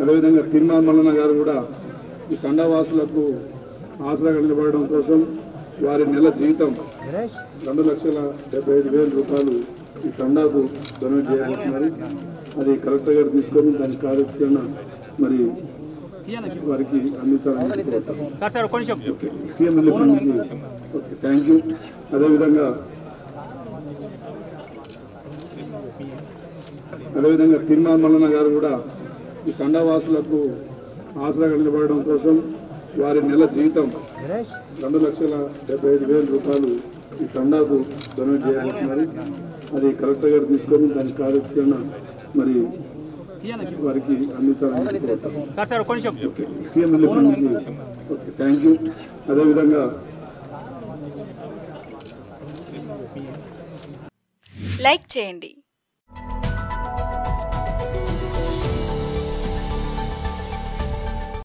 అదేవిధంగా తిరుమల మల్లన్న గారు కూడా ఈ తండావాసులకు ఆసరాగా నిలబడడం కోసం వారి నెల జీతం రెండు లక్షల డెబ్బై ఐదు వేల రూపాయలు ఈ తండాకు డొనేట్ చేయబోతున్నారు అది కలెక్టర్ గారు తీసుకొని దాని కార్యాచరణ మరి వారికి అందించాలని కోరుతాను సార్ సార్ కొంచెం ఓకే సీఎం రిలీఫ్ ఫండ్కి ఓకే థ్యాంక్ యూ అదేవిధంగా అదేవిధంగా తిరుమల మల్లన్న గారు కూడా ఈ తండావాసులకు ఆసరాగా నిలబడడం కోసం వారి నెల జీతం రెండు లక్షల డెబ్బై ఐదు వేల రూపాయలు ఈ తండాకు డొనేట్ చేయబోతున్నారు అది కలెక్టర్ గారు తీసుకొని దాని కార్యాచరణ మరి వారికి అందించాలని కోరుతాను సార్ సార్ కొంచెం ఓకే సీఎం రిలీఫ్ ఫండ్కి ఓకే థ్యాంక్ యూ అదేవిధంగా లైక్ చేయండి